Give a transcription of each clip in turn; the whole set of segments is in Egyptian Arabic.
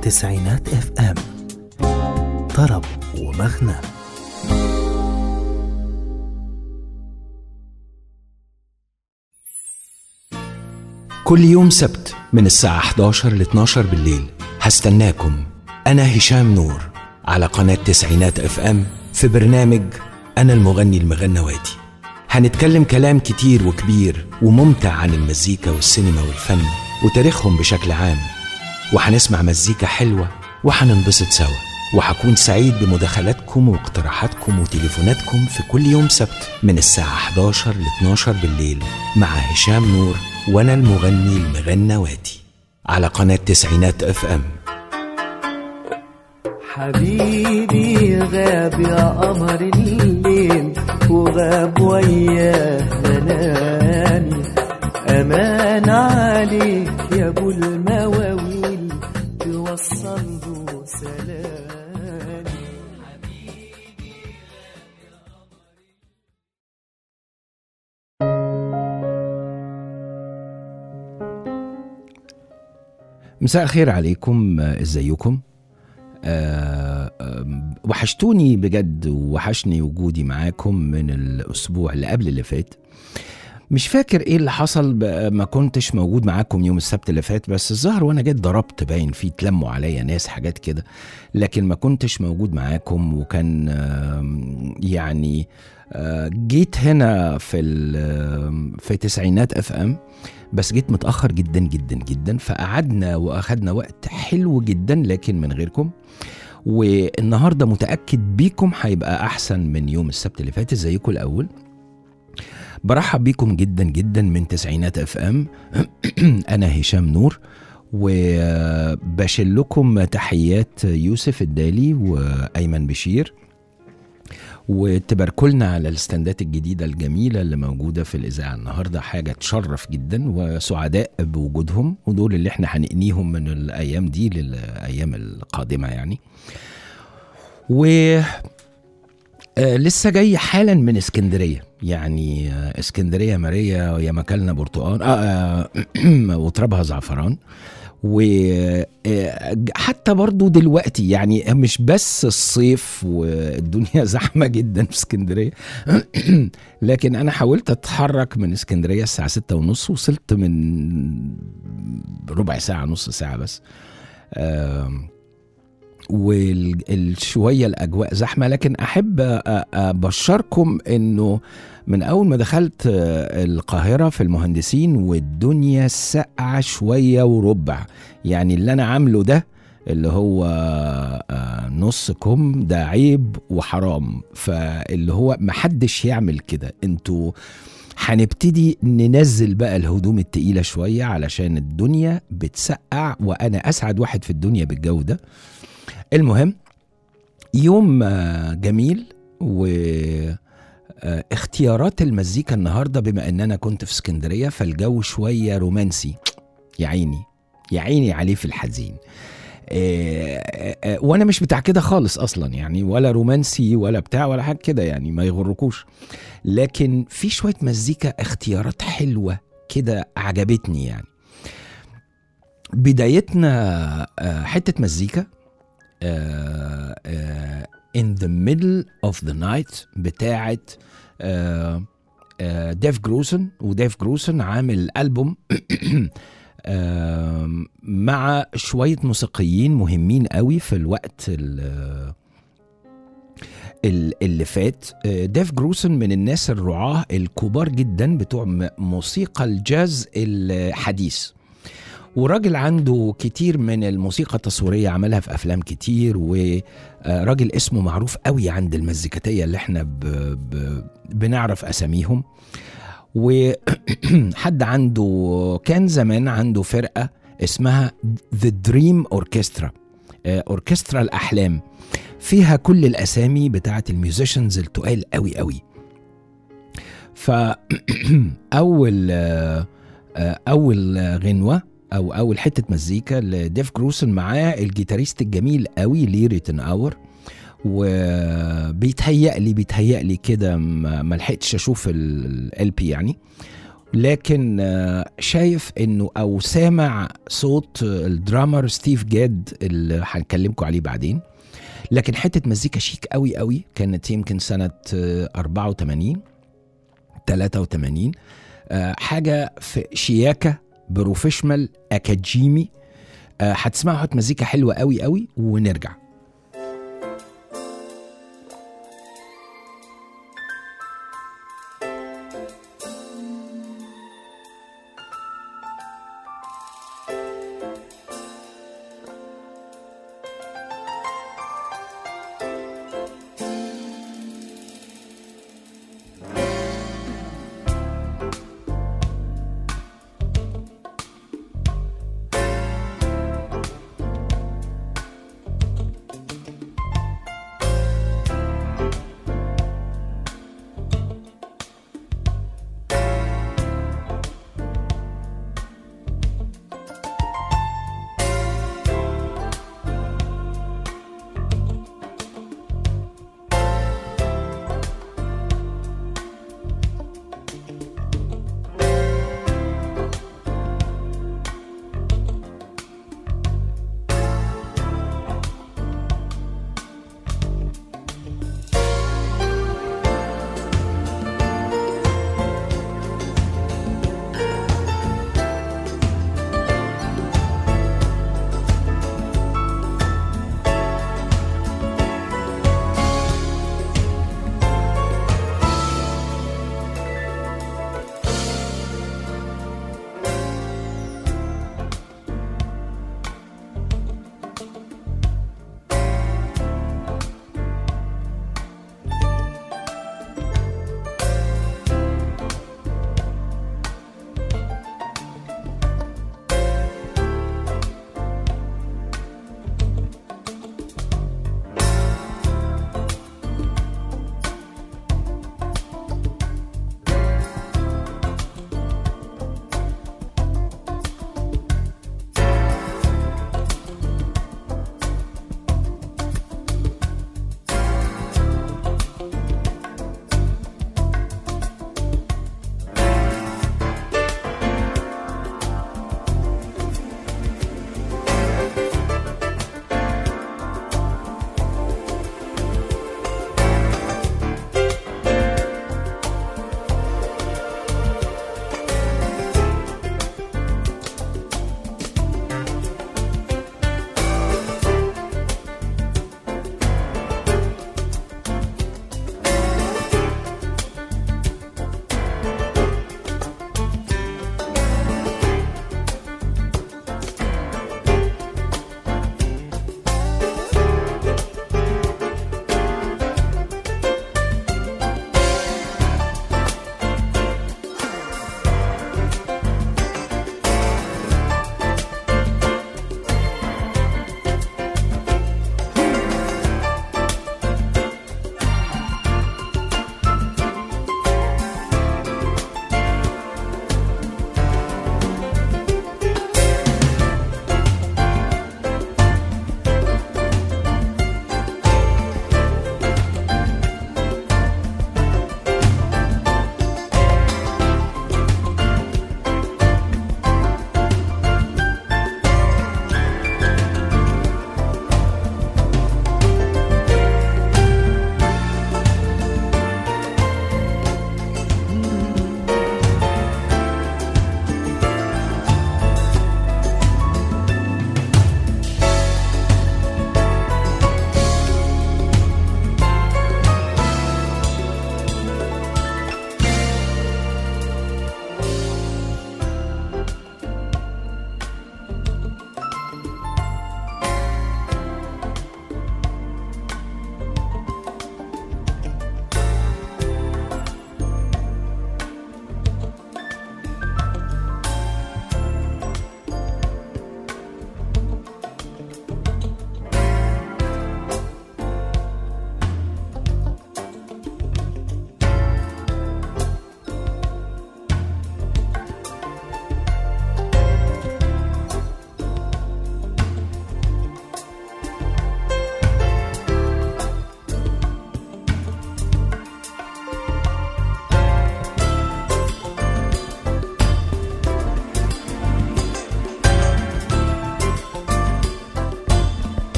تسعينات اف ام طرب ومغنى كل يوم سبت من الساعة 11 ل 12 بالليل هستناكم أنا هشام نور على قناة تسعينات اف ام في برنامج أنا المغني المغنواتي هنتكلم كلام كتير وكبير وممتع عن المزيكا والسينما والفن وتاريخهم بشكل عام وهنسمع مزيكا حلوة وهننبسط سوا وهكون سعيد بمداخلاتكم واقتراحاتكم وتليفوناتكم في كل يوم سبت من الساعة 11 ل 12 بالليل مع هشام نور وأنا المغني المغنواتي على قناة تسعينات اف ام حبيبي غاب يا قمر الليل وغاب وياه منامي أمان عليك يا أبو المواويل توصل له سلامي مساء الخير عليكم آه، ازيكم آه، آم، وحشتوني بجد وحشني وجودي معاكم من الاسبوع اللي قبل اللي فات مش فاكر ايه اللي حصل بقى ما كنتش موجود معاكم يوم السبت اللي فات بس الظهر وانا جيت ضربت باين فيه اتلموا عليا ناس حاجات كده لكن ما كنتش موجود معاكم وكان آم، يعني آه، جيت هنا في ال- في تسعينات اف ام بس جيت متاخر جدا جدا جدا فقعدنا واخدنا وقت حلو جدا لكن من غيركم والنهارده متاكد بيكم هيبقى احسن من يوم السبت اللي فات ازيكم الاول برحب بيكم جدا جدا من تسعينات اف ام انا هشام نور وبشيل لكم تحيات يوسف الدالي وايمن بشير وتباركولنا على الستاندات الجديدة الجميلة اللي موجودة في الإذاعة النهاردة حاجة تشرف جدا وسعداء بوجودهم ودول اللي احنا هنقنيهم من الأيام دي للأيام القادمة يعني و آه، لسه جاي حالا من اسكندريه يعني آه، اسكندريه ماريا يا مكلنا برتقال آه آه وترابها زعفران وحتى برضو دلوقتي يعني مش بس الصيف والدنيا زحمه جدا في اسكندريه لكن انا حاولت اتحرك من اسكندريه الساعه ستة ونص وصلت من ربع ساعه نص ساعه بس آم، والشويه الاجواء زحمه لكن احب أ- ابشركم انه من اول ما دخلت آه، القاهره في المهندسين والدنيا ساقعه شويه وربع يعني اللي انا عامله ده اللي هو آه، نص كم ده عيب وحرام فاللي هو محدش يعمل كده انتوا هنبتدي ننزل بقى الهدوم التقيلة شوية علشان الدنيا بتسقع وأنا أسعد واحد في الدنيا بالجو ده المهم يوم آه، جميل و آه، اختيارات المزيكا النهارده بما ان انا كنت في اسكندريه فالجو شويه رومانسي يا عيني يا عيني عليه في الحزين آه، آه، آه، وانا مش بتاع كده خالص اصلا يعني ولا رومانسي ولا بتاع ولا حاجه كده يعني ما يغركوش لكن في شويه مزيكا اختيارات حلوه كده عجبتني يعني بدايتنا آه، حته مزيكا آه، آه، in the middle of the night بتاعت آه، آه، ديف جروسن وديف جروسن عامل ألبوم آم، مع شوية موسيقيين مهمين قوي في الوقت ال- ال- اللي فات آه، ديف جروسن من الناس الرعاة الكبار جدا بتوع م- موسيقى الجاز الحديث وراجل عنده كتير من الموسيقى التصويرية عملها في أفلام كتير وراجل اسمه معروف قوي عند المزيكاتية اللي احنا ب... ب... بنعرف أساميهم وحد عنده كان زمان عنده فرقة اسمها The Dream Orchestra آه، أوركسترا الأحلام فيها كل الأسامي بتاعت الميوزيشنز التقال قوي قوي فأول آه، آه، أول غنوة او اول حته مزيكا لديف جروسن معاه الجيتاريست الجميل قوي لي ريتن اور وبيتهيأ لي بيتهيأ لي كده ما ما لحقتش اشوف ال بي يعني لكن آه، شايف انه او سامع صوت الدرامر ستيف جاد اللي هنكلمكم عليه بعدين لكن حته مزيكا شيك قوي قوي كانت يمكن سنه آه، 84 83 آه، حاجه في شياكه بروفيشنال اكاديمي آه، هتسمعوا حته مزيكا حلوه قوي قوي ونرجع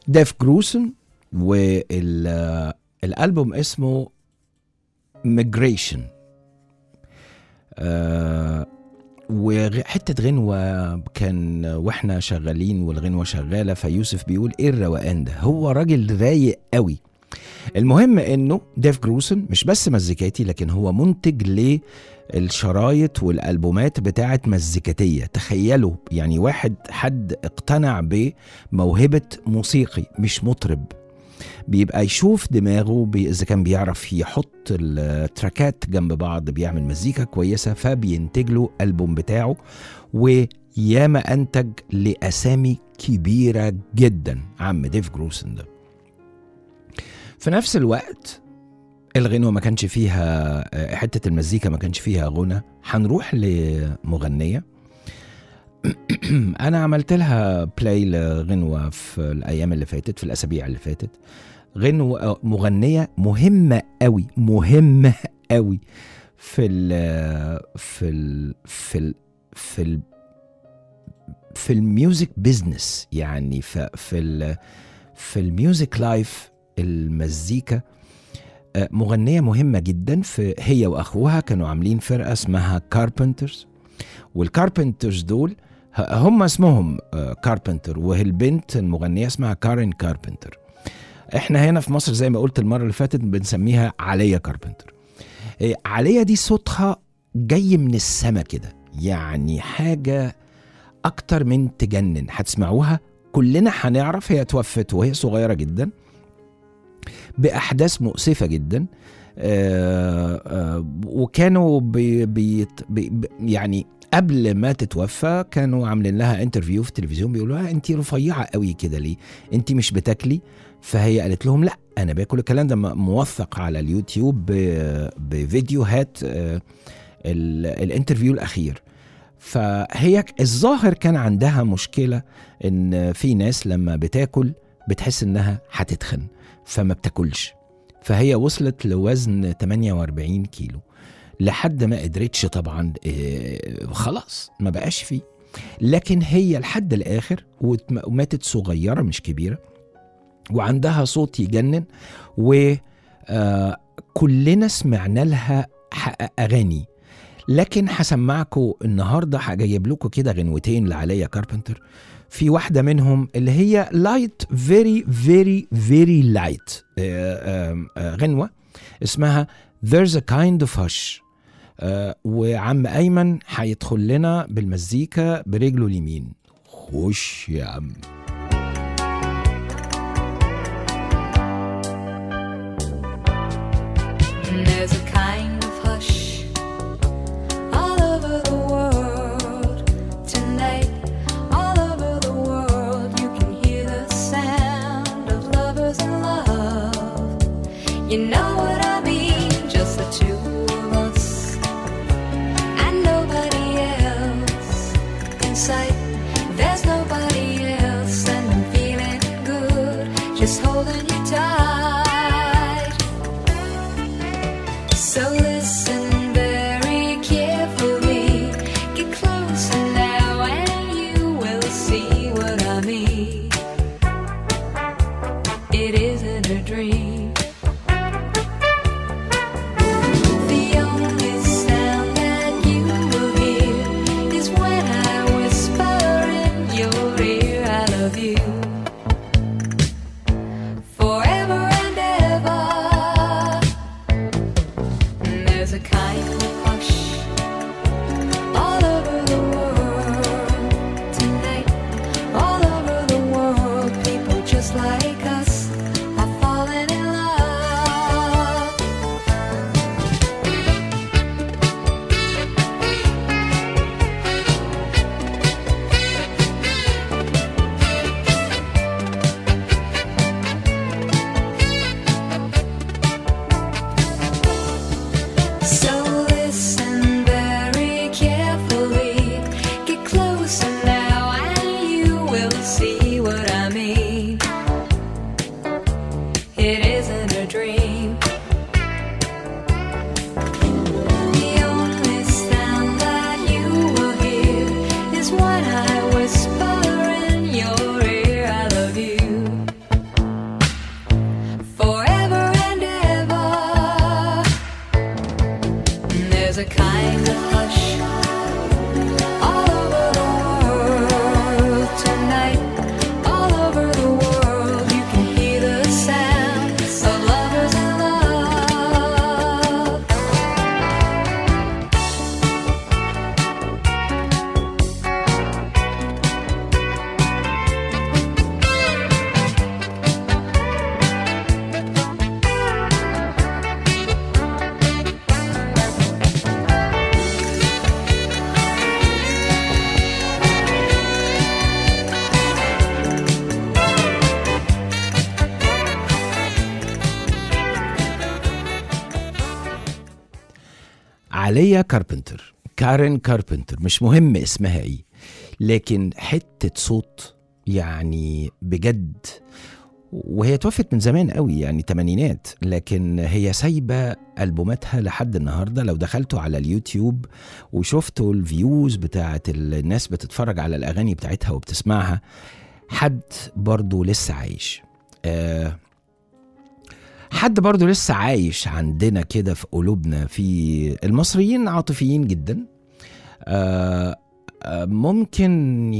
ديف جروسن والالبوم اسمه ميجريشن آه وحته غنوه كان واحنا شغالين والغنوه شغاله فيوسف بيقول ايه الروقان ده هو راجل رايق قوي المهم انه ديف جروسن مش بس مزيكاتي لكن هو منتج للشرايط والالبومات بتاعه مزيكاتيه تخيلوا يعني واحد حد اقتنع بموهبه موسيقي مش مطرب بيبقى يشوف دماغه بي اذا كان بيعرف يحط التراكات جنب بعض بيعمل مزيكا كويسه فبينتج له البوم بتاعه وياما انتج لاسامي كبيره جدا عم ديف جروسن ده في نفس الوقت الغنوة ما كانش فيها آه، حتة المزيكا ما كانش فيها غنى هنروح لمغنية أنا عملت لها بلاي لغنوة في الأيام اللي فاتت في الأسابيع اللي فاتت غنوة آه، مغنية مهمة قوي مهمة قوي في ال في ال في ال في ال في الميوزك بيزنس يعني في في ال في الميوزك لايف المزيكا آه، مغنية مهمة جدا في هي وأخوها كانوا عاملين فرقة اسمها كاربنترز والكاربنترز دول ه- هم اسمهم كاربنتر والبنت المغنية اسمها كارين كاربنتر احنا هنا في مصر زي ما قلت المرة اللي فاتت بنسميها عليا كاربنتر إيه، عليا دي صوتها جاي من السما كده يعني حاجة أكتر من تجنن هتسمعوها كلنا هنعرف هي توفت وهي صغيرة جدا باحداث مؤسفه جدا آه، آه، وكانوا بي بي بي يعني قبل ما تتوفى كانوا عاملين لها انترفيو في التلفزيون بيقولوا لها انت رفيعه قوي كده ليه انت مش بتاكلي فهي قالت لهم لا انا باكل الكلام ده م- موثق على اليوتيوب ب- بفيديوهات آه، ال- الانترفيو الاخير فهي ك- الظاهر كان عندها مشكله ان في ناس لما بتاكل بتحس انها هتتخن فما بتاكلش فهي وصلت لوزن 48 كيلو لحد ما قدرتش طبعا آه، خلاص ما بقاش فيه لكن هي لحد الاخر وت- وماتت صغيره مش كبيره وعندها صوت يجنن وكلنا سمعنا لها ح- اغاني لكن هسمعكم النهارده هجيب لكم كده غنوتين لعليا كاربنتر في واحدة منهم اللي هي لايت فيري فيري فيري لايت غنوة اسمها There's a kind of hush آه، وعم أيمن هيدخل لنا بالمزيكا برجله اليمين خش يا عم And there's a kind of hush all over the world tonight. All over the world, you can hear the sound of lovers in love. You know what I mean? Just the two of us and nobody else in sight. There's nobody else, and I'm feeling good, just holding you tight. So listen very carefully. Get closer now, and you will see what I mean. It isn't a dream. The only sound that you will hear is when I whisper in your ear, I love you. Forever and ever. And There's a kind of hush all over the world tonight. All over the world, people just like us are falling in love. So listen very carefully. Get closer now, and you will see what I mean. It isn't a dream. The only sound that you will hear is when I whisper in your ear, I love you. a kind of hush all over the world tonight. All over the world, you can hear the sound of lovers in love. عليا كاربنتر كارين كاربنتر مش مهم اسمها ايه لكن حتة صوت يعني بجد وهي توفت من زمان قوي يعني تمانينات لكن هي سايبة ألبوماتها لحد النهاردة لو دخلتوا على اليوتيوب وشفتوا الفيوز بتاعت الناس بتتفرج على الأغاني بتاعتها وبتسمعها حد برضو لسه عايش آه حد برضو لسه عايش عندنا كده في قلوبنا في المصريين عاطفيين جدا آه آه، ممكن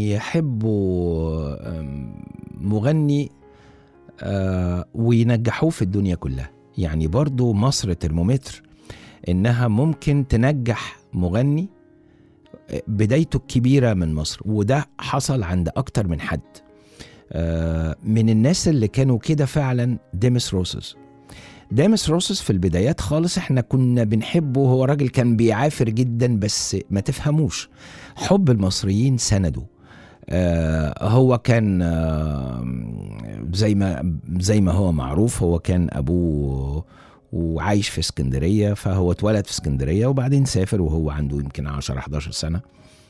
يحبوا آم، مغني آه، وينجحوه في الدنيا كلها يعني برضو مصر ترمومتر انها ممكن تنجح مغني آه، بدايته الكبيرة من مصر وده حصل عند اكتر من حد آه، من الناس اللي كانوا كده فعلا ديمس روسز ديمس روسز في البدايات خالص احنا كنا بنحبه هو راجل كان بيعافر جدا بس ما تفهموش حب المصريين سنده آه هو كان آه زي ما زي ما هو معروف هو كان ابوه وعايش في اسكندريه فهو اتولد في اسكندريه وبعدين سافر وهو عنده يمكن 10 11 سنه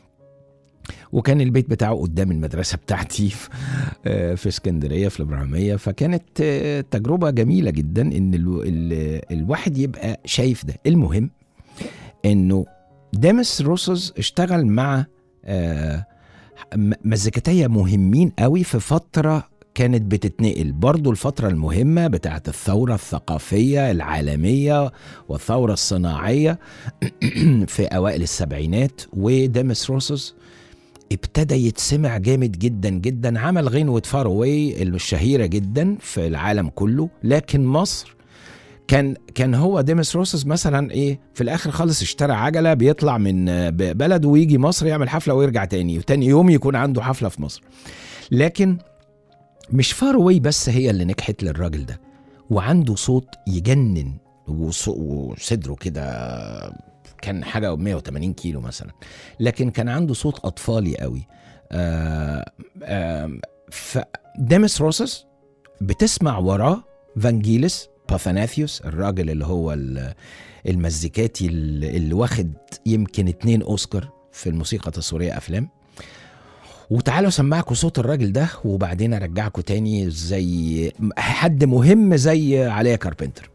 وكان البيت بتاعه قدام المدرسه بتاعتي في, آه، في اسكندريه في الابراهيميه فكانت آه، تجربه جميله جدا ان ال ال الواحد يبقى شايف ده المهم انه ديمس روسوس اشتغل مع آه، م- مزيكتية مهمين قوي في فترة كانت بتتنقل برضو الفترة المهمة بتاعت الثورة الثقافية العالمية والثورة الصناعية في أوائل السبعينات وديمس روسوس ابتدى يتسمع جامد جدا جدا عمل غنوة فاروي الشهيرة جدا في العالم كله لكن مصر كان كان هو ديمس روسس مثلا ايه في الاخر خالص اشترى عجله بيطلع من آه، ب- بلده ويجي مصر يعمل حفله ويرجع تاني وتاني يوم يكون عنده حفله في مصر لكن مش فاروي بس هي اللي نجحت للراجل ده وعنده صوت يجنن وص- وصدره كده كان حاجه 180 كيلو مثلا لكن كان عنده صوت اطفالي قوي آه آه فديمس روسس بتسمع وراه فانجيلس باثاناثيوس الراجل اللي هو ال- المزيكاتي اللي اللي واخد يمكن اتنين اوسكار في الموسيقى التصويريه افلام وتعالوا اسمعكم صوت الراجل ده وبعدين ارجعكم تاني زي حد مهم زي عليا كاربنتر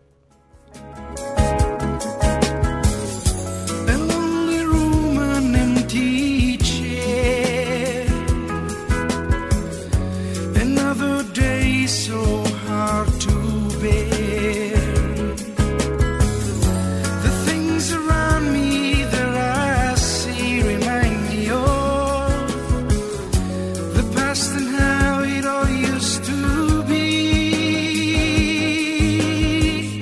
A lonely room, an empty chair. Another day so hard to bear. The things around me that I see remind me of the past and how it all used to be.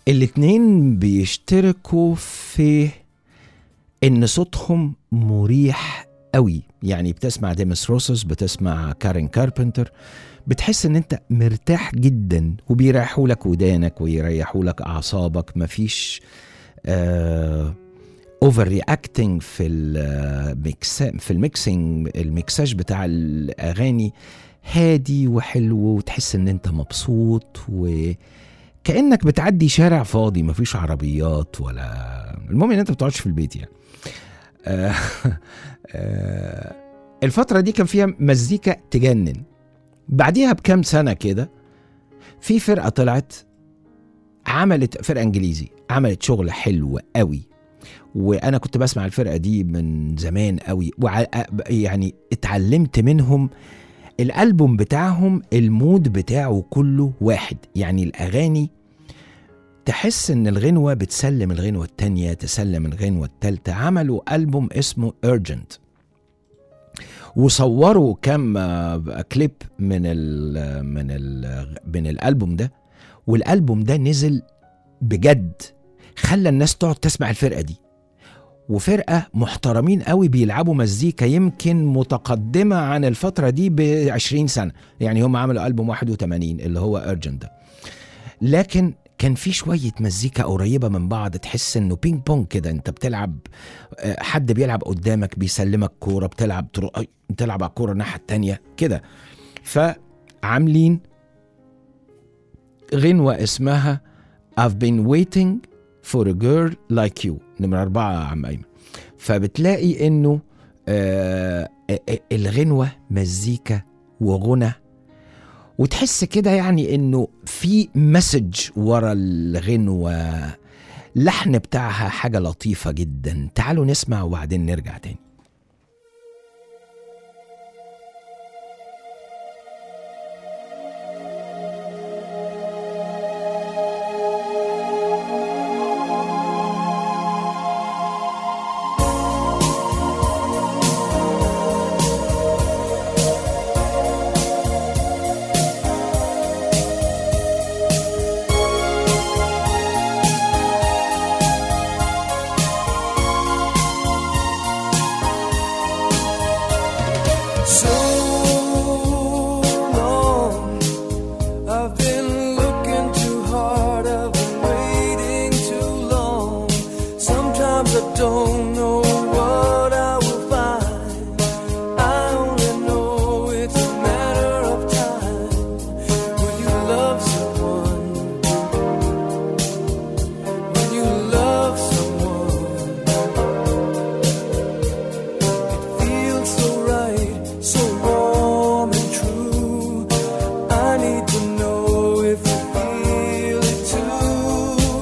الاتنين بيشتركوا في ان صوتهم مريح قوي يعني بتسمع ديمس روسوس بتسمع كارين كاربنتر بتحس ان انت مرتاح جدا وبيريحوا لك ودانك ويريحوا لك اعصابك مفيش اوفر رياكتنج في الميكس في الميكسينج الميكساج بتاع الاغاني هادي وحلو وتحس ان انت مبسوط وكانك بتعدي شارع فاضي مفيش عربيات ولا المهم ان انت بتقعدش في البيت يعني آه، آه، الفترة دي كان فيها مزيكا تجنن بعديها بكام سنة كده في فرقة طلعت عملت فرقة انجليزي عملت شغل حلو قوي وانا كنت بسمع الفرقة دي من زمان قوي وع... يعني اتعلمت منهم الالبوم بتاعهم المود بتاعه كله واحد يعني الاغاني تحس ان الغنوة بتسلم الغنوة التانية تسلم الغنوة التالتة عملوا ألبوم اسمه Urgent وصوروا كام آه، كليب من ال من ال من الألبوم ده والألبوم ده نزل بجد خلى الناس تقعد تسمع الفرقة دي وفرقة محترمين قوي بيلعبوا مزيكا يمكن متقدمة عن الفترة دي ب 20 سنة يعني هم عملوا ألبوم 81 اللي هو أرجنت ده لكن كان في شوية مزيكا قريبة من بعض تحس انه بينج بونج كده انت بتلعب آه، حد بيلعب قدامك بيسلمك كورة بتلعب ترو... أي، بتلعب على الكورة الناحية التانية كده فعاملين غنوة اسمها I've been waiting for a girl like you نمرة أربعة يا عم أيمن فبتلاقي إنه آه آه، آه، الغنوة مزيكا وغنى وتحس كده يعني إنه في مسج ورا الغنوة لحن بتاعها حاجة لطيفة جدا تعالوا نسمع وبعدين نرجع تاني So long, I've been looking too hard, I've been waiting too long. Sometimes I don't know what I will find. I only know it's a matter of time. When you love someone, when you love someone. feels so right, so warm and true. I need to know if you feel it too.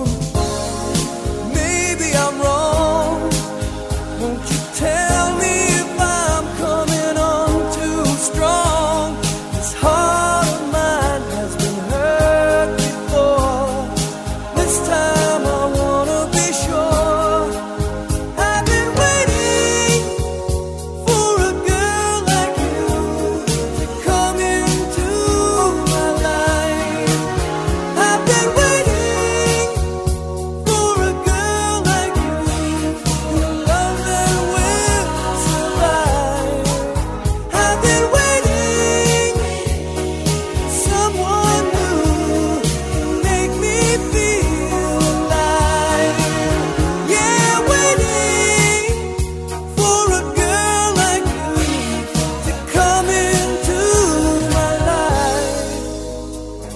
Maybe I'm wrong. Won't you tell me if I'm coming on too strong? This heart of mine has been hurt before. This time I wanna be sure. I've been waiting for a girl like you to come into my life. I've been waiting for a girl like you, a love that will survive. I've been waiting for someone new to make me feel alive. Yeah, waiting for a girl like you to come into my life.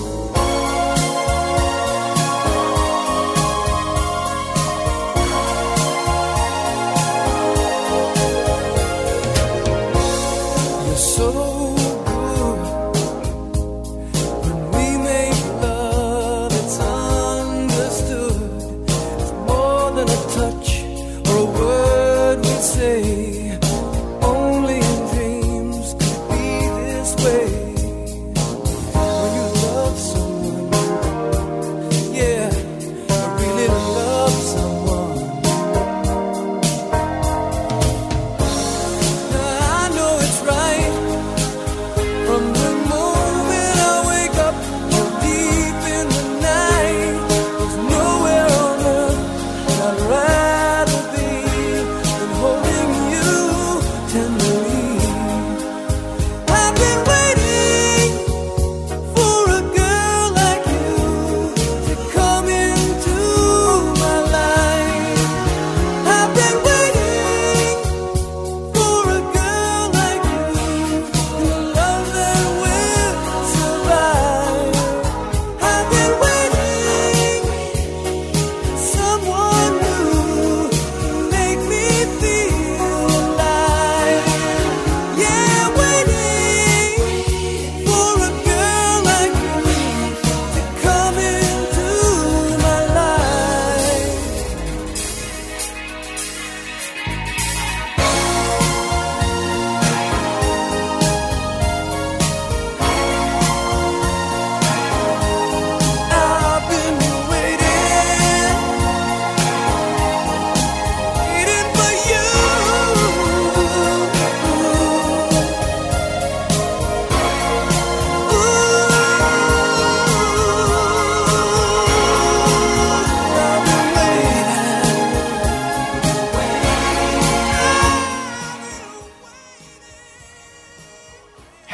You're so good when we make love. It's understood. It's more than a touch or a word we say. Only in dreams could it be this way. When you love someone, yeah, I really love someone. I know it's right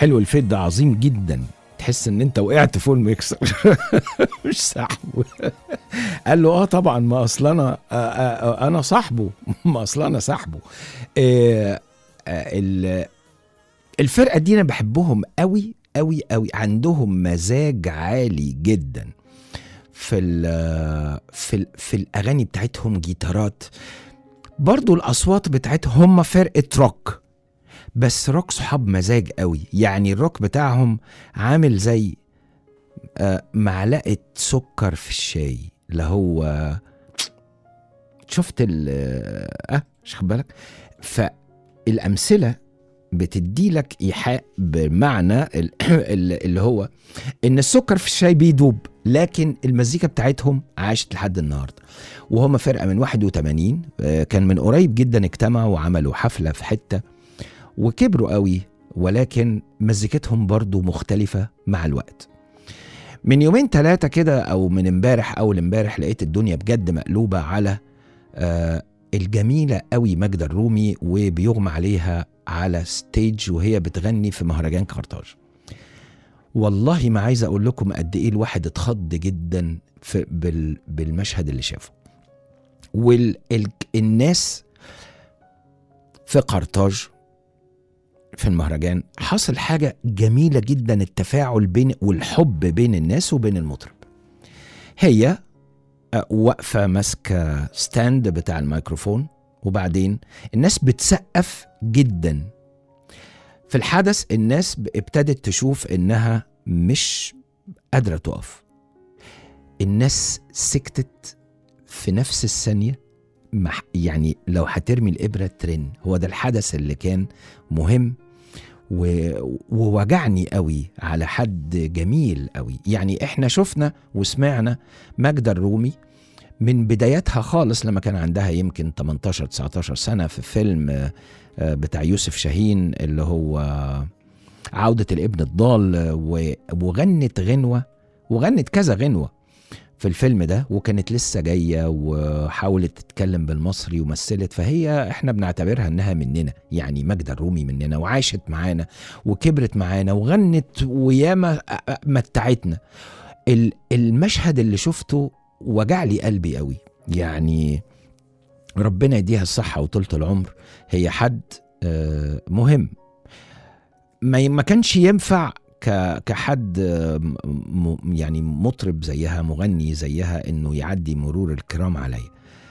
حلو الفيت ده عظيم جدا تحس ان انت وقعت فوق الميكسر مش صاحبه قال له اه طبعا ما اصل انا آه آه آه انا صاحبه ما اصل انا صاحبه آه آه ال- الفرقه دي انا بحبهم قوي قوي قوي عندهم مزاج عالي جدا في ال في ال في الاغاني بتاعتهم جيتارات برضو الاصوات بتاعتهم هم فرقه روك بس روك صحاب مزاج قوي يعني الروك بتاعهم عامل زي آه، معلقه سكر في الشاي اللي هو شفت ال اه مش خد بالك فالامثله بتدي لك ايحاء بمعنى ال- ال- اللي هو ان السكر في الشاي بيدوب لكن المزيكا بتاعتهم عاشت لحد النهارده وهم فرقه من 81 آه، كان من قريب جدا اجتمعوا وعملوا حفله في حته وكبروا قوي ولكن مزيكتهم برضو مختلفه مع الوقت من يومين ثلاثه كده او من امبارح اول امبارح لقيت الدنيا بجد مقلوبه على آه الجميله قوي ماجدة الرومي وبيغمى عليها على ستيج وهي بتغني في مهرجان قرطاج والله ما عايز اقول لكم قد ايه الواحد اتخض جدا في بال بالمشهد اللي شافه والناس في قرطاج في المهرجان حصل حاجة جميلة جدا التفاعل بين والحب بين الناس وبين المطرب هي آه، واقفة ماسكة ستاند بتاع الميكروفون وبعدين الناس بتسقف جدا في الحدث الناس ب- ابتدت تشوف انها مش قادرة تقف الناس سكتت في نفس الثانية مح- يعني لو هترمي الإبرة ترن هو ده الحدث اللي كان مهم و... ووجعني قوي على حد جميل قوي يعني احنا شفنا وسمعنا ماجدة الرومي من بداياتها خالص لما كان عندها يمكن 18 19 سنة في فيلم آه، آه، بتاع يوسف شاهين اللي هو عودة الابن الضال آه، و- وغنت غنوة وغنت كذا غنوة في الفيلم ده وكانت لسه جاية وحاولت تتكلم بالمصري ومثلت فهي احنا بنعتبرها انها مننا يعني ماجدة الرومي مننا وعاشت معانا وكبرت معانا وغنت وياما متعتنا ال- المشهد اللي شفته وجع لي قلبي قوي يعني ربنا يديها الصحة وطولة العمر هي حد آه، مهم ما ما كانش ينفع ك- كحد آه، م- م- يعني مطرب زيها مغني زيها انه يعدي مرور الكرام عليا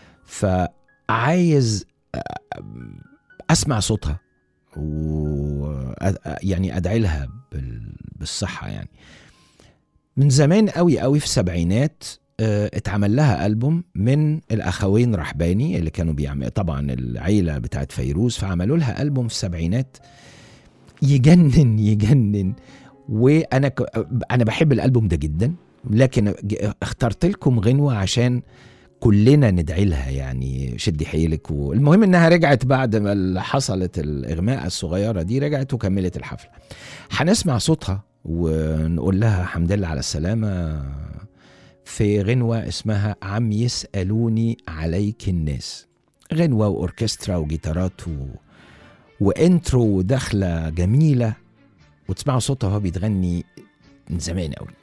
فعايز آه، اسمع صوتها و يعني ادعي لها بال- بالصحه يعني من زمان قوي قوي في السبعينات آه، اتعمل لها ألبوم من الأخوين رحباني اللي كانوا بيعمل طبعا العيلة بتاعت فيروز فعملوا لها ألبوم في السبعينات يجنن يجنن وأنا ك... أنا بحب الألبوم ده جدا لكن ج- اخترت لكم غنوة عشان كلنا ندعي لها يعني شدي حيلك والمهم انها رجعت بعد ما اللي حصلت الاغماء الصغيره دي رجعت وكملت الحفله هنسمع صوتها ونقول لها حمد لله على السلامه في غنوة اسمها عم يسألوني عليك الناس غنوة وأوركسترا وجيتارات و... وانترو ودخلة جميلة وتسمعوا صوتها وهو بيتغني من زمان قوي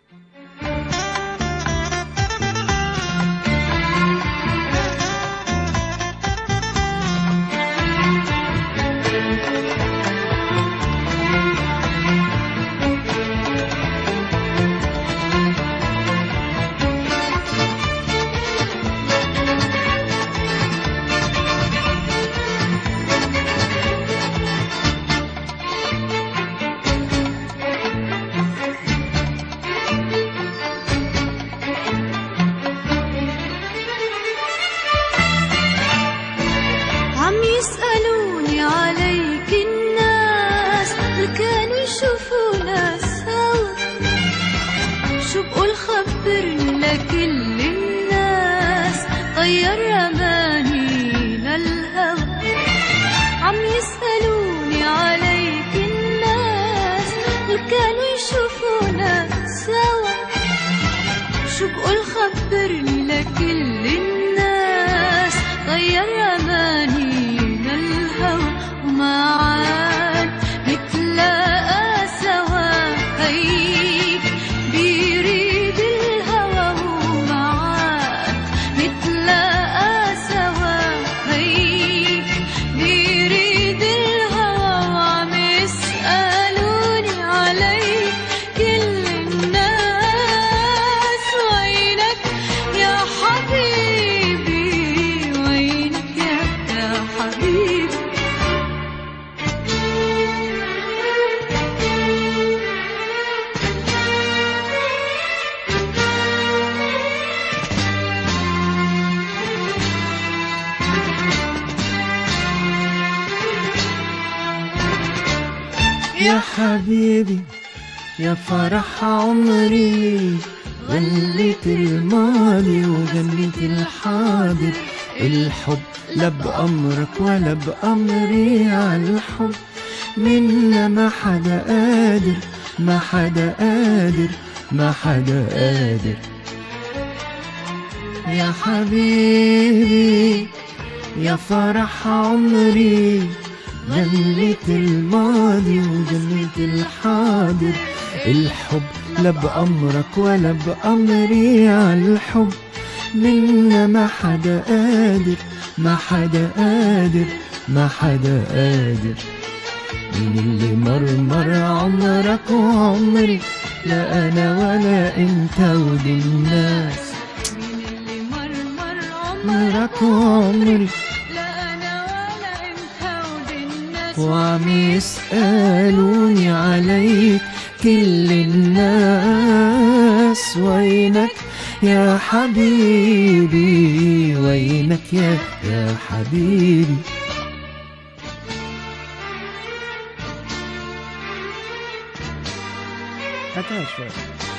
عم يسألوني عليك الناس اللي كانوا يشوفونا سوا شو بقول خبرني لكل الناس طير أماني للهوى عم يسألوني عليك الناس اللي كانوا يشوفونا سوا شو بقول خبرني لكل الناس غير أماني للهوى وما عاد نتلاقى يا حبيبي يا فرح عمري غنيت الماضي وغنيت الحاضر الحب لا بأمرك ولا بأمري على الحب منا ما حدا قادر ما حدا قادر ما حدا قادر يا حبيبي يا فرح عمري غنيت الماضي وغنيت الحاضر الحب لا بأمرك ولا بأمري على الحب منا ما حدا قادر ما حدا قادر ما حدا قادر مين اللي مرمر عمرك وعمري لا أنا ولا أنت ودي الناس مين اللي مرمر عمرك وعمري لا انا ولا انت ودي الناس وعم يسألوني عليك كل الناس وينك يا حبيبي وينك يا يا حبيبي هاتها شوي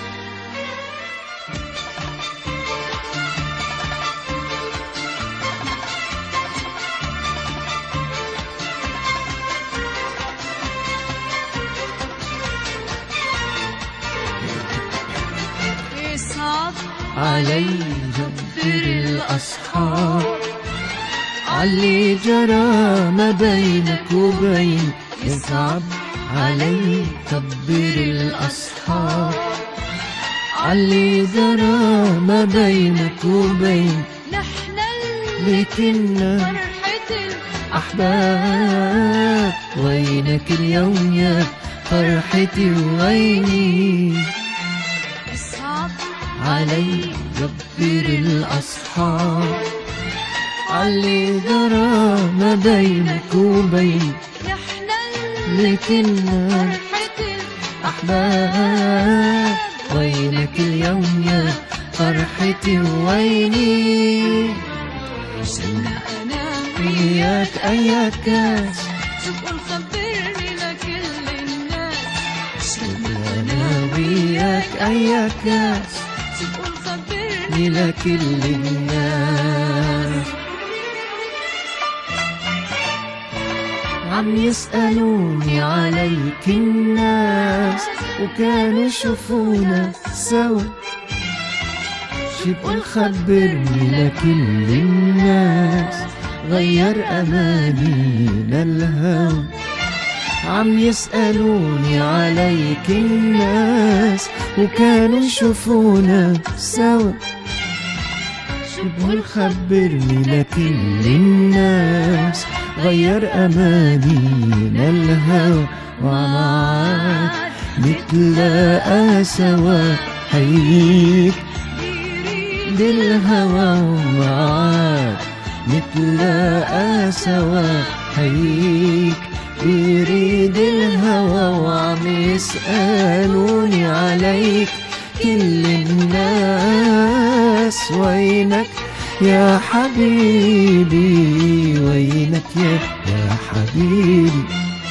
يصعب علي جبر الأصحاب علي جرى ما بينك وبين يصعب علي كبر الأصحاب علي جرى ما بينك وبين نحن اللي لكنا فرحة أحباب وينك اليوم يا فرحتي ويني يصعب علي جبر الأصحاب علي جرى ما بينك وبين نحن اللي لكنا فرحة أحباب وينك اليوم يا فرحتي ويني شلنا انا وياك أي كاس تقول خبرني لكل الناس أنا وياك أي كاس تقول خبرني لكل الناس عم يسألوني عليك الناس وكانوا يشوفونا سوا شي بقول خبرني لكل الناس غير أمانينا الهوى عم يسألوني عليك الناس وكانوا يشوفونا سوا شو بقول خبرني لكل الناس غير أمانينا الهوى ومعاك نتلاقى سوا هيك بالهوى ومعاك نتلاقى سوا هيك بيريد الهوى وعم يسألوني عليك كل الناس وينك يا حبيبي وينك يا يا حبيبي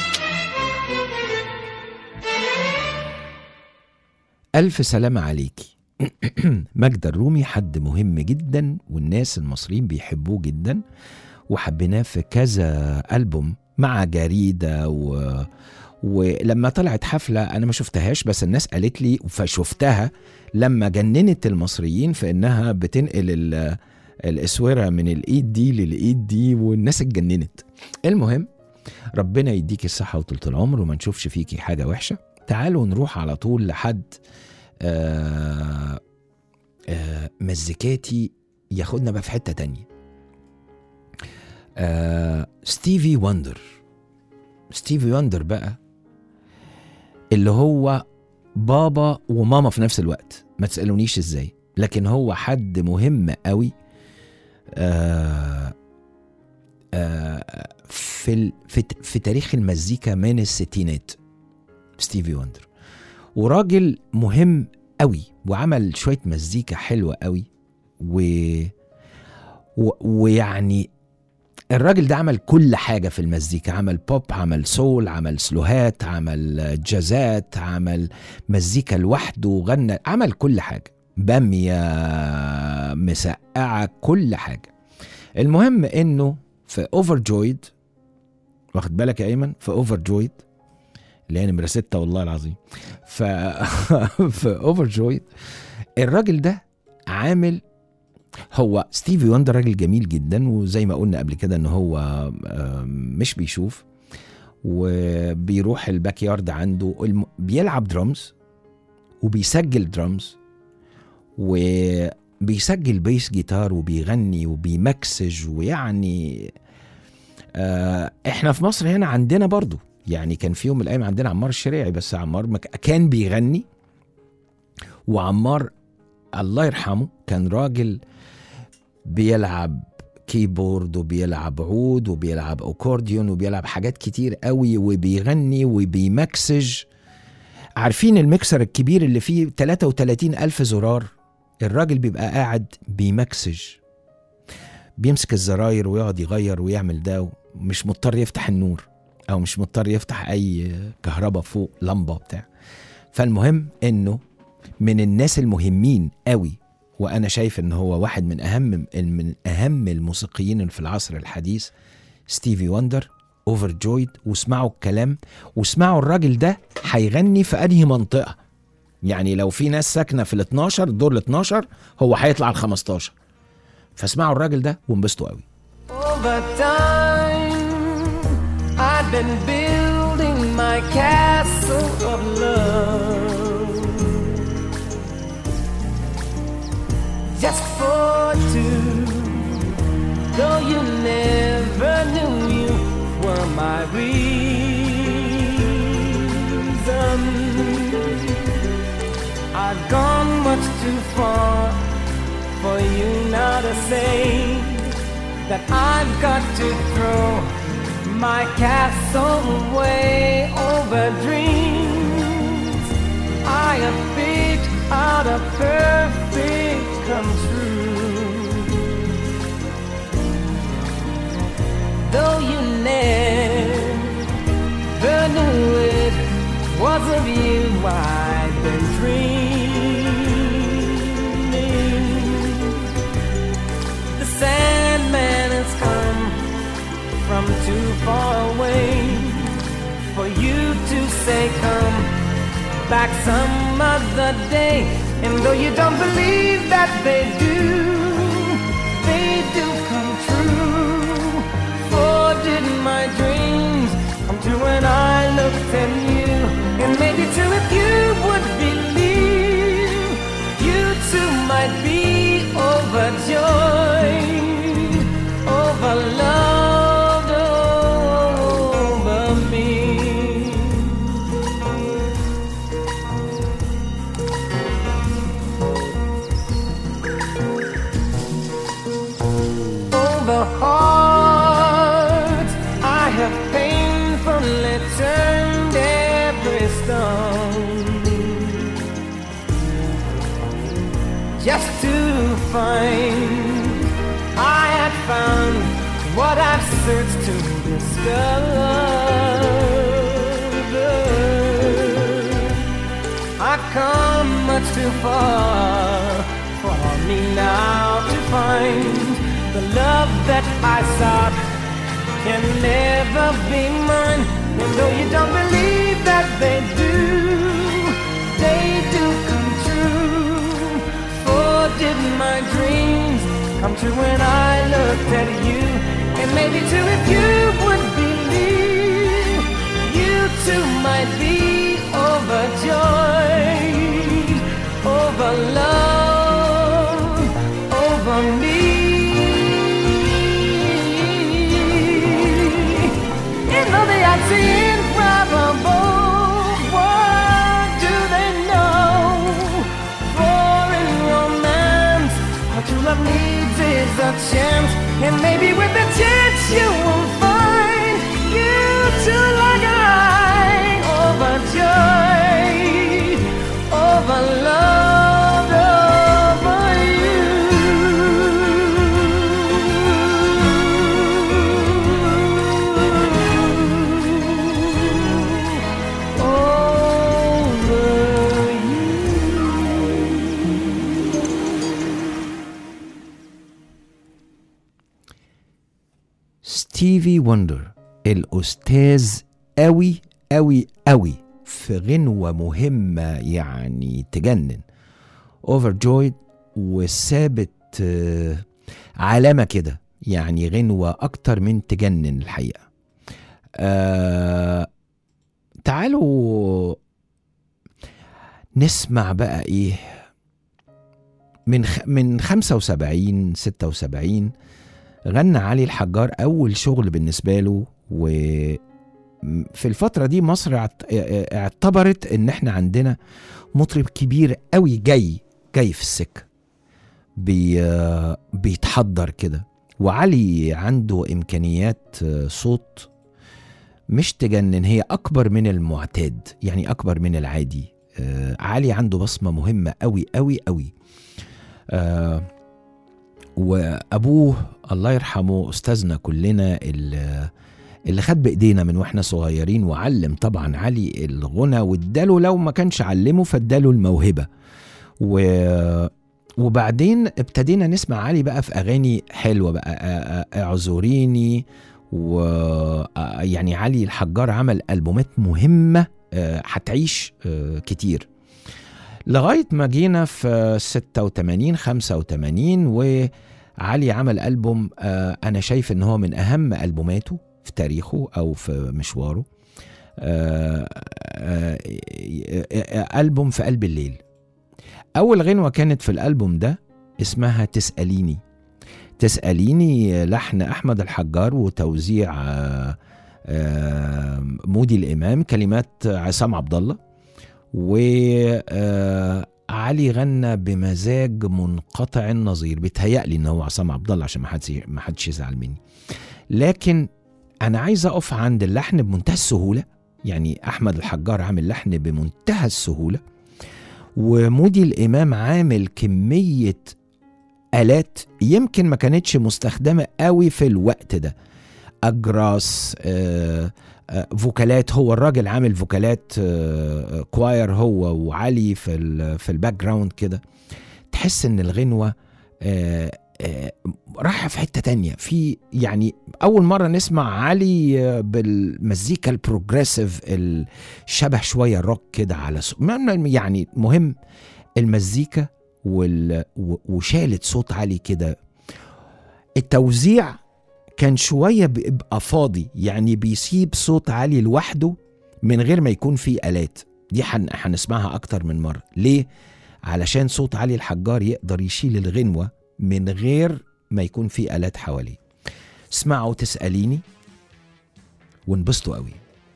ألف سلامة عليكي مجد الرومي حد مهم جدا والناس المصريين بيحبوه جدا وحبيناه في كذا ألبوم مع جريدة و... ولما طلعت حفلة أنا ما شفتهاش بس الناس قالت لي فشفتها لما جننت المصريين في إنها بتنقل ال... الأسورة من الإيد دي للإيد دي والناس اتجننت المهم ربنا يديكي الصحة وطولة العمر وما نشوفش فيكي حاجة وحشة تعالوا نروح على طول لحد آه آه مزيكاتي ياخدنا بقى في حتة تانية آه ستيفي وندر ستيفي وندر بقى اللي هو بابا وماما في نفس الوقت ما تسألونيش ازاي لكن هو حد مهم قوي آه آه في ال- في ت- في تاريخ المزيكا من الستينات ستيفي وندر وراجل مهم قوي وعمل شويه مزيكا حلوه قوي و... و... ويعني الراجل ده عمل كل حاجة في المزيكا عمل بوب عمل سول عمل سلوهات عمل جازات عمل مزيكا لوحده غنى عمل كل حاجة بامية مسقعة كل حاجة المهم انه في اوفر جويد واخد بالك يا ايمن في اوفر جويد اللي هي نمرة ستة والله العظيم ف في اوفر جويد الراجل ده عامل هو ستيفي وندر راجل جميل جدا وزي ما قلنا قبل كده ان هو آم، مش بيشوف وبيروح الباك يارد عنده الم- بيلعب درامز وبيسجل درامز وبيسجل بيس جيتار وبيغني وبيمكسج ويعني آه احنا في مصر هنا عندنا برضو يعني كان في يوم من الايام عندنا عمار الشريعي بس عمار ما ك- كان بيغني وعمار الله يرحمه كان راجل بيلعب كيبورد وبيلعب عود وبيلعب اكورديون وبيلعب حاجات كتير قوي وبيغني وبيمكسج عارفين المكسر الكبير اللي فيه 33 ألف زرار الراجل بيبقى قاعد بيمكسج بيمسك الزراير ويقعد يغير ويعمل ده مش مضطر يفتح النور او مش مضطر يفتح اي كهرباء فوق لمبه بتاع فالمهم انه من الناس المهمين قوي وانا شايف ان هو واحد من اهم من اهم الموسيقيين اللي في العصر الحديث ستيفي وندر اوفر جويد واسمعوا الكلام واسمعوا الراجل ده هيغني في انهي منطقه يعني لو في ناس ساكنه في ال 12 دور ال 12 هو هيطلع ال 15 فاسمعوا الراجل ده وانبسطوا قوي Over time, I've been building my castle of love. Just for two, though you never knew you were my reason. I've gone much too far for you now to say that I've got to throw my castle away over dreams. I have picked out a perfect come true. Though you never knew it was of you I've been dreaming. The Sandman has come from too far away for you to say come back some other day. And though you don't believe that they do, they do come true. For did my dreams come true when I looked at you? And maybe too if you would believe, you too might be overjoyed, overloved over me. over hearts I have painfully turned every stone just to find I had found what I've searched to discover. I've come much too far for me now to find the love that I sought can never be mine. And though you don't believe that they do, they do come true. For did my dreams come true when I looked at you? And maybe too if you would believe, you too might be overjoyed, over love, over me. And though they are improbable, what do they know? For in romance, what true love needs is a chance, and maybe with a chance you will find ستيفي وندر الأستاذ قوي قوي قوي في غنوة مهمة يعني تجنن اوفر جويد وثابت آه، علامة كده يعني غنوة أكتر من تجنن الحقيقة آه تعالوا نسمع بقى إيه من خ... من 75 76 غنى علي الحجار أول شغل بالنسبة له و في الفترة دي مصر اعت- اعتبرت ان احنا عندنا مطرب كبير قوي جاي جاي في السكة بي بيتحضر كده وعلي عنده امكانيات صوت مش تجنن هي اكبر من المعتاد يعني اكبر من العادي آه، علي عنده بصمة مهمة قوي قوي قوي آه، وابوه الله يرحمه استاذنا كلنا اللي اللي خد بايدينا من واحنا صغيرين وعلم طبعا علي الغنى واداله لو ما كانش علمه فاداله الموهبه و وبعدين ابتدينا نسمع علي بقى في اغاني حلوه بقى آ- آ- اعذريني و آ- يعني علي الحجار عمل البومات مهمه آ، هتعيش آ، كتير لغايه ما جينا في 86 85 وعلي عمل البوم آ، انا شايف ان هو من اهم البوماته في تاريخه او في مشواره آه، آه، آه، ألبوم في قلب الليل أول غنوة كانت في الألبوم ده اسمها تسأليني تسأليني لحن أحمد الحجار وتوزيع آه، آه، مودي الإمام كلمات عصام عبد الله وعلي غنى بمزاج منقطع النظير بيتهيألي ان هو عصام عبد الله عشان ما حدش ما حدش يزعل مني لكن انا عايز اقف عند اللحن بمنتهى السهوله يعني احمد الحجار عامل لحن بمنتهى السهوله ومودي الامام عامل كميه الات يمكن ما كانتش مستخدمه قوي في الوقت ده اجراس آه آه، فوكالات هو الراجل عامل فوكالات آه، آه، كواير هو وعلي في ال- في الباك جراوند كده تحس ان الغنوه آه، آه، رايحه في حته تانية في يعني اول مره نسمع علي آه، بالمزيكا البروجريسيف الشبه شويه الروك كده على صو... ما- يعني مهم المزيكا وال... و- وشالت صوت علي كده التوزيع كان شويه بيبقى فاضي يعني بيسيب صوت عالي لوحده من غير ما يكون فيه آلات دي هن- هنسمعها أكتر من مرة ليه؟ علشان صوت علي الحجار يقدر يشيل الغنوة من غير ما يكون فيه آلات حواليه اسمعوا تسأليني وانبسطوا قوي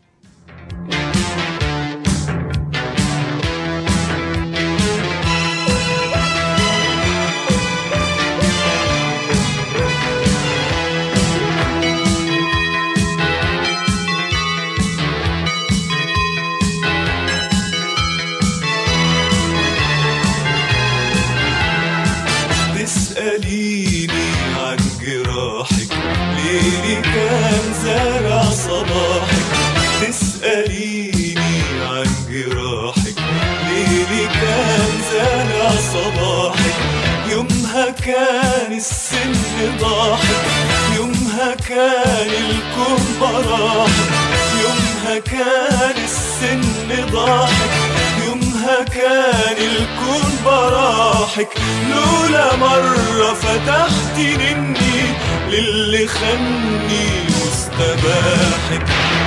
تسأليني عن جراحك ليلي كان زارع صباحك تسأليني عن جراحك ليلي كان زارع صباحك يومها كان السن ضاحك يومها كان الكون براحك يومها كان السن ضاحك يومها كان الكون براحك لولا مرة فتحت مني للي خني واستباحك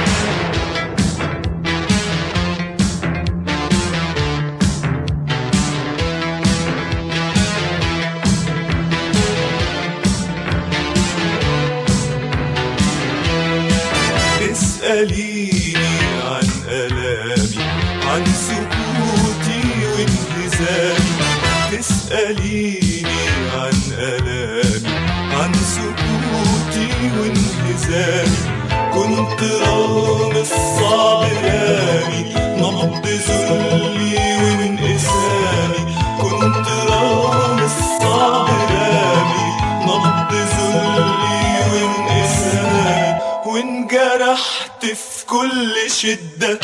تسأليني عن ألامي عن سكوتي وانهزامي تسأليني عن ألامي عن سكوتي وانهزامي كنت رغم الصعب رامي نبض ذلي وانقسامي كنت رغم الصعب رامي نبض ذلي وانقسامي وانجرحت في كل شدة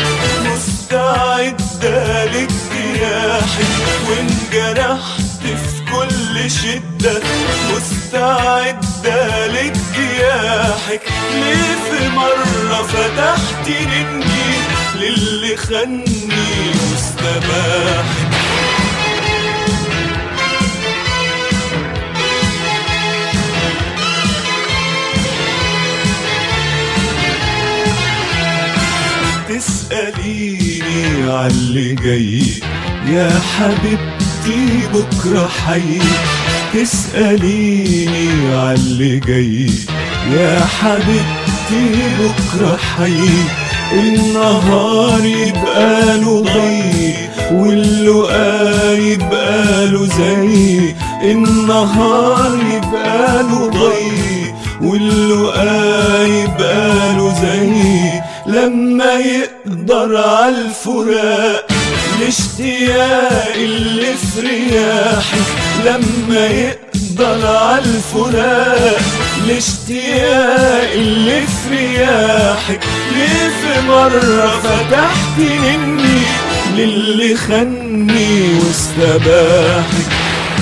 مستعدة للجراحك وانجرحت في كل شدة مستعدة للجراحك ارتياحك ليه في مرة فتحت رني للي خني واستباحك تسأليني عاللي جاي يا حبيبتي بكرة حي تسأليني عاللي جاي يا حبيبتي بكرة حي النهار يبقى له ضي واللقا يبقى له زي النهار يبقى له ضي واللقا يبقى له زي لما يقدر عالفراق الاشتياق اللي في رياحك لما يقدر عالفراق الاشتياق اللي في رياحك ليه في مرة فتحت مني للي خني واستباحك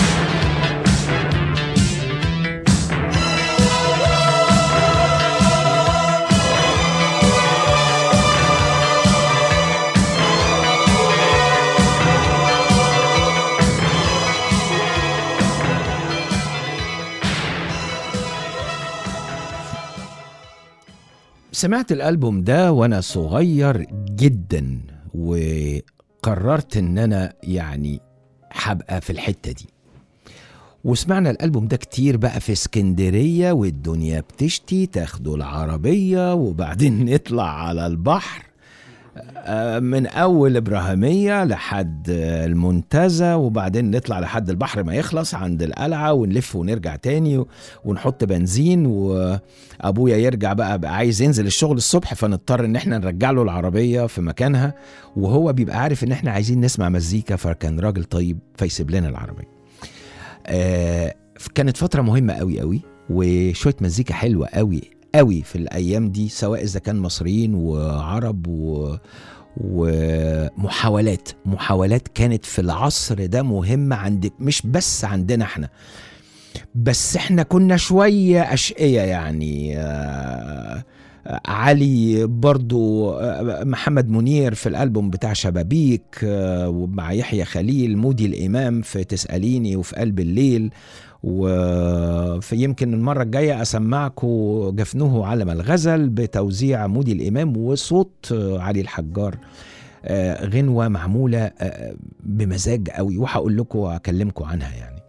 سمعت الألبوم ده وأنا صغير جدا وقررت إن أنا يعني هبقى في الحتة دي وسمعنا الألبوم ده كتير بقى في اسكندرية والدنيا بتشتي تاخدوا العربية وبعدين نطلع على البحر آه، من أول إبراهيمية لحد آه، المنتزه وبعدين نطلع لحد البحر ما يخلص عند القلعة ونلف ونرجع تاني و- ونحط بنزين وأبويا يرجع بقى, بقى عايز ينزل الشغل الصبح فنضطر إن احنا نرجع له العربية في مكانها وهو بيبقى عارف إن احنا عايزين نسمع مزيكا فكان راجل طيب فيسيب لنا العربية آه، كانت فترة مهمة قوي قوي وشوية مزيكا حلوة قوي قوي في الأيام دي سواء إذا كان مصريين وعرب و ومحاولات محاولات كانت في العصر ده مهمة عندك مش بس عندنا احنا بس احنا كنا شوية أشقية يعني آه، آه، علي برضو آه، محمد منير في الألبوم بتاع شبابيك آه، ومع يحيى خليل مودي الإمام في تسأليني وفي قلب الليل وفي يمكن المرة الجاية أسمعكم جفنه علم الغزل بتوزيع مودي الإمام وصوت آه، علي الحجار آه، غنوة معمولة آه، بمزاج قوي وهقول لكم وأكلمكم عنها يعني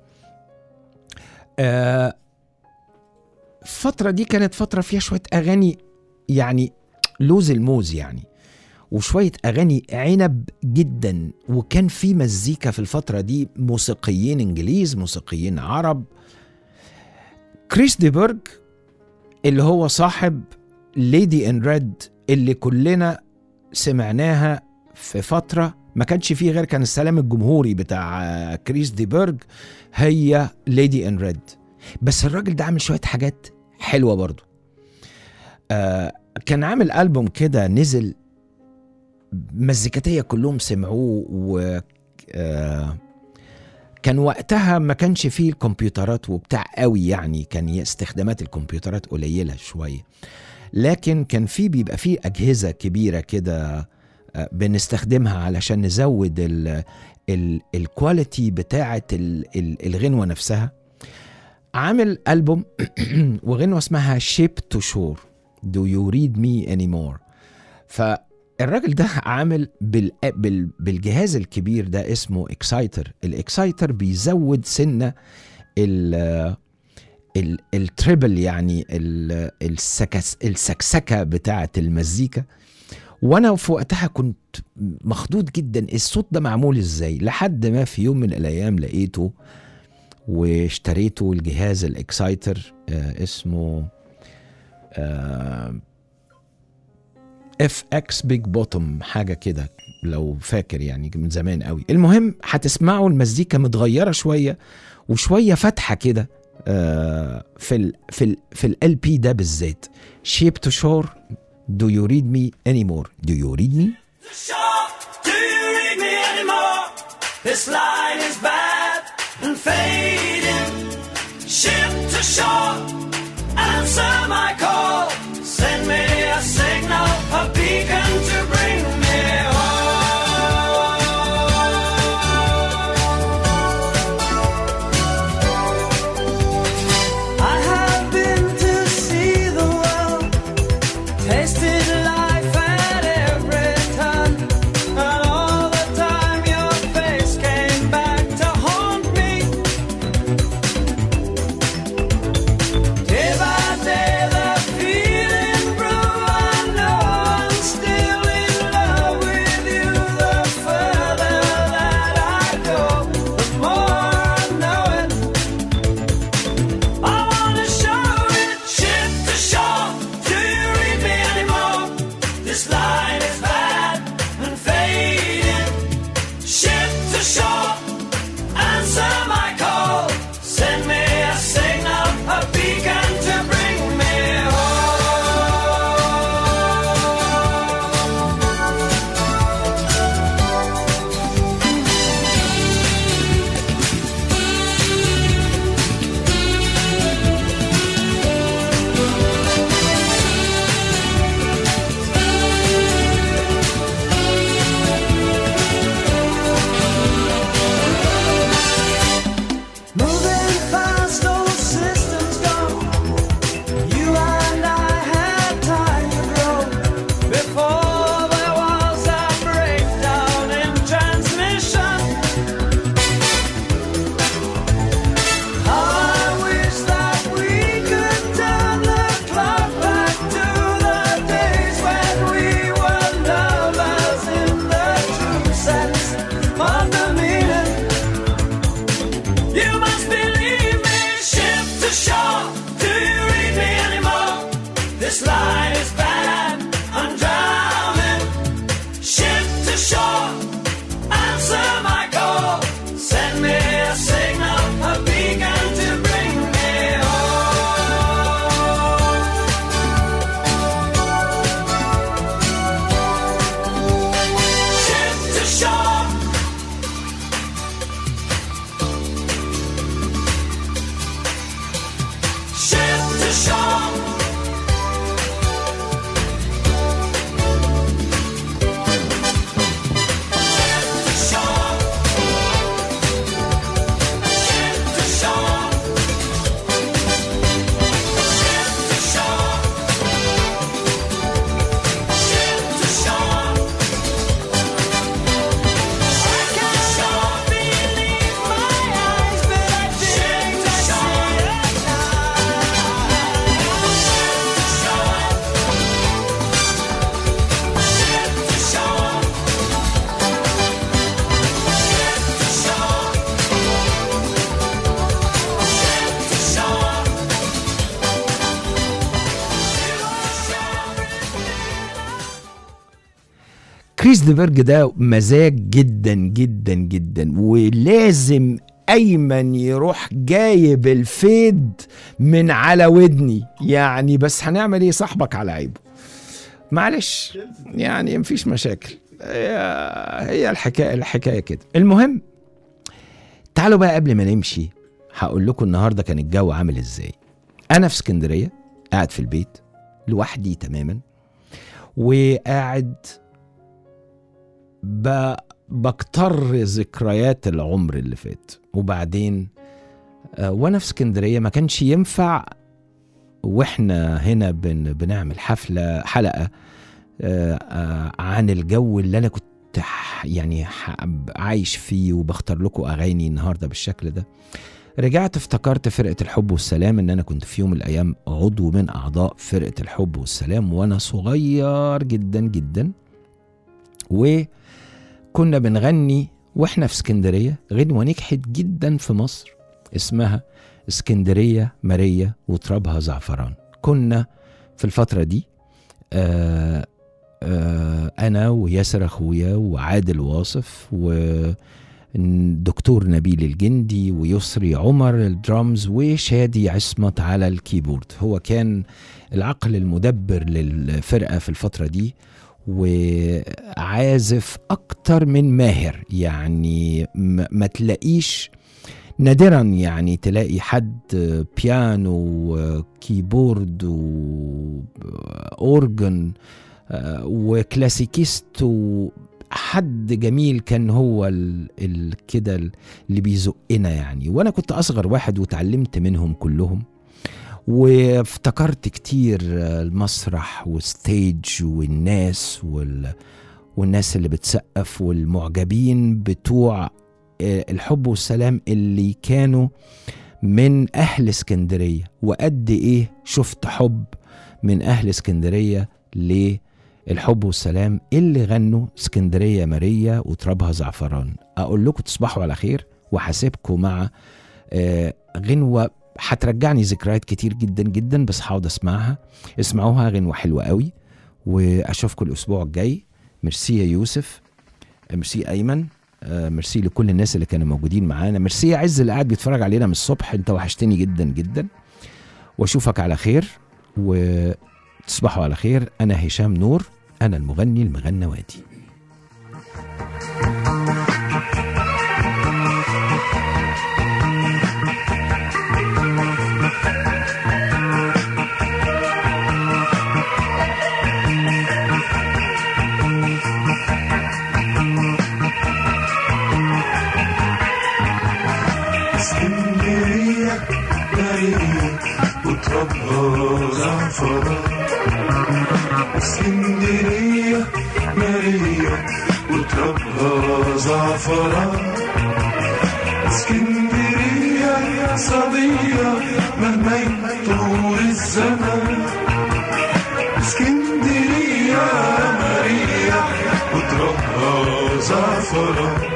آه، الفترة دي كانت فترة فيها شوية أغاني يعني لوز الموز يعني وشوية أغاني عنب جدا وكان في مزيكا في الفترة دي موسيقيين إنجليز موسيقيين عرب كريس ديبرج اللي هو صاحب ليدي ان ريد اللي كلنا سمعناها في فترة ما كانش فيه غير كان السلام الجمهوري بتاع آه، كريس ديبرج هي ليدي ان ريد بس الراجل ده عامل شوية حاجات حلوة برضو آه كان عامل ألبوم كده نزل مزيكاتية كلهم سمعوه و آه كان وقتها ما كانش فيه الكمبيوترات وبتاع قوي يعني كان استخدامات الكمبيوترات قليلة شوية لكن كان في بيبقى فيه أجهزة كبيرة كده آه، بنستخدمها علشان نزود ال ال الكواليتي بتاعة ال ال الغنوة نفسها عامل ألبوم وغنوة اسمها شيب تو شور Do you read me anymore فالراجل ده عامل بال... بال... بالجهاز الكبير ده اسمه اكسايتر الاكسايتر بيزود سنه ال... ال... التريبل يعني ال... السكس... السكسكه بتاعه المزيكا وانا في وقتها كنت مخضوض جدا الصوت ده معمول ازاي لحد ما في يوم من الايام لقيته واشتريته الجهاز الاكسايتر آه اسمه اف اكس بيج بوتوم حاجه كده لو فاكر يعني من زمان قوي المهم هتسمعوا المزيكا متغيره شويه وشويه فاتحه كده آه، في ال في ال في ال بي ده بالذات شيب تو شور Do you read me anymore? Do you read me? Sure, do you read me anymore? This line is bad and fading. Ship to shore, and Answer my call. Send me a signal, a beacon to bring me home. I have been to see the world, tasted life at every turn, and all the time your face came back to haunt me. Day by day the feeling grew. I know I'm still in love with you. The further that I go, the more I know it. I wanna show it, ship to shore. Do you read me anymore? This line is bad and fading. Ship to shore, answer my call. Send me a signal, a beacon to bring me Moving fast, old systems gone. You and I had time to grow before there was a breakdown in transmission. How I wish that we could turn the clock back to the days when we were lovers in the true sense of the meaning. You must believe me, ship to shore. Do you read me anymore? This line is bad, I'm drowning. Ship to shore, answer my call. Send me a signal, a beacon to bring me home. Ship to shore. Ship to shore. Ship to shore. Ship to shore. Ship to shore. Ship to shore. I can't believe my eyes, but I think I see it كريس ديبرج ده مزاج جدا جدا جدا ولازم ايمن يروح جايب الفيد من على ودني يعني بس هنعمل ايه صاحبك على عيبه معلش يعني مفيش مشاكل هي, هي الحكايه الحكايه كده المهم تعالوا بقى قبل ما نمشي هقول لكم النهارده كان الجو عامل ازاي انا في اسكندريه قاعد في البيت لوحدي تماما وقاعد ب... بكتر ذكريات العمر اللي فات وبعدين آه، وانا في اسكندريه ما كانش ينفع واحنا هنا بن... بنعمل حفله حلقه آه، آه، عن الجو اللي انا كنت ح- يعني ح- عايش فيه وبختار لكم اغاني النهارده بالشكل ده رجعت افتكرت فرقة الحب والسلام ان انا كنت في يوم من الايام عضو من اعضاء فرقة الحب والسلام وانا صغير جدا جدا وكنا بنغني واحنا في اسكندرية غنوة نجحت جدا في مصر اسمها اسكندرية مارية وترابها زعفران كنا في الفترة دي آه آه انا وياسر اخويا وعادل واصف ودكتور نبيل الجندي ويسري عمر الدرامز وشادي عصمت على الكيبورد هو كان العقل المدبر للفرقه في الفتره دي وعازف اكتر من ماهر يعني م- ما تلاقيش نادرا يعني تلاقي حد بيانو وكيبورد وأورجن آه، وكلاسيكيست وحد جميل كان هو ال... ال... كده ال- اللي بيزقنا يعني وانا كنت اصغر واحد وتعلمت منهم كلهم وافتكرت كتير آه، المسرح والستيج والناس وال... والناس اللي بتسقف والمعجبين بتوع آه، الحب والسلام اللي كانوا من اهل اسكندريه وقد ايه شفت حب من اهل اسكندريه للحب والسلام اللي غنوا اسكندريه ماريا وترابها زعفران اقول لكم تصبحوا على خير وحاسبكم مع آه، غنوه هترجعني ذكريات كتير جدا جدا بس هقعد اسمعها اسمعوها غنوه حلوه قوي واشوفكم الاسبوع الجاي ميرسي يا يوسف آه، ميرسي ايمن آه، ميرسي لكل الناس اللي كانوا موجودين معانا ميرسي يا عز اللي قاعد بيتفرج علينا من الصبح انت وحشتني جدا جدا واشوفك على خير وتصبحوا على خير انا هشام نور انا المغني المغنى وادي اسكندرية مارية وترابها زعفران اسكندرية مارية وترابها زعفران اسكندرية يا صبية مهما يطول الزمن اسكندرية مارية وترابها زعفران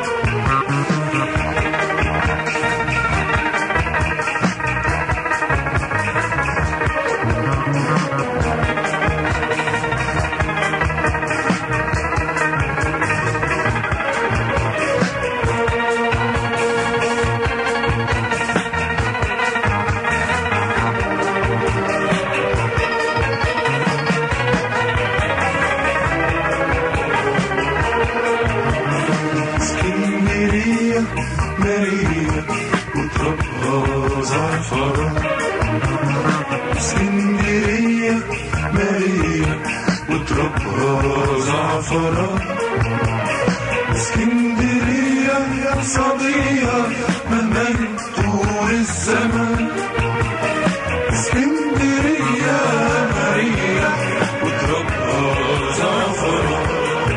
اسكندرية مارية وترابها زعفران اسكندرية مارية وترابها زعفران اسكندرية يا صبية مهما يطول الزمن اسكندرية مارية وترابها زعفران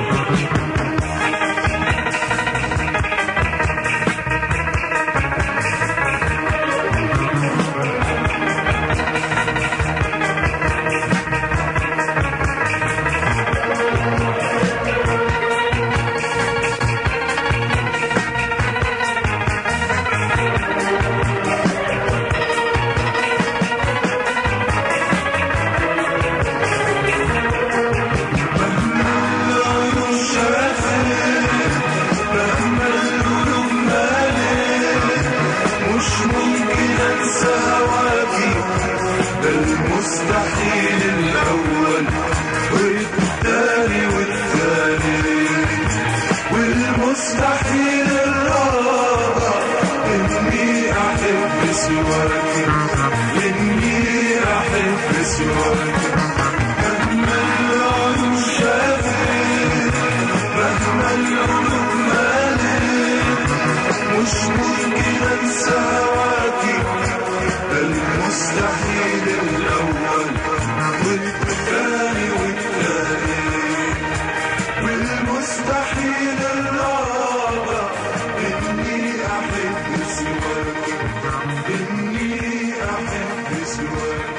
مش ممكن انسى هواكي ده المستحيل الاول والتاني والتاني والمستحيل الرابع اني احب سواكي اني احب سواكي مهما العيون شافت مهما القلوب مالت مش ممكن انسى هواكي ده المستحيل الاول والتاني والتاني والمستحيل الرابع اني احب سواكي اني احب سواكي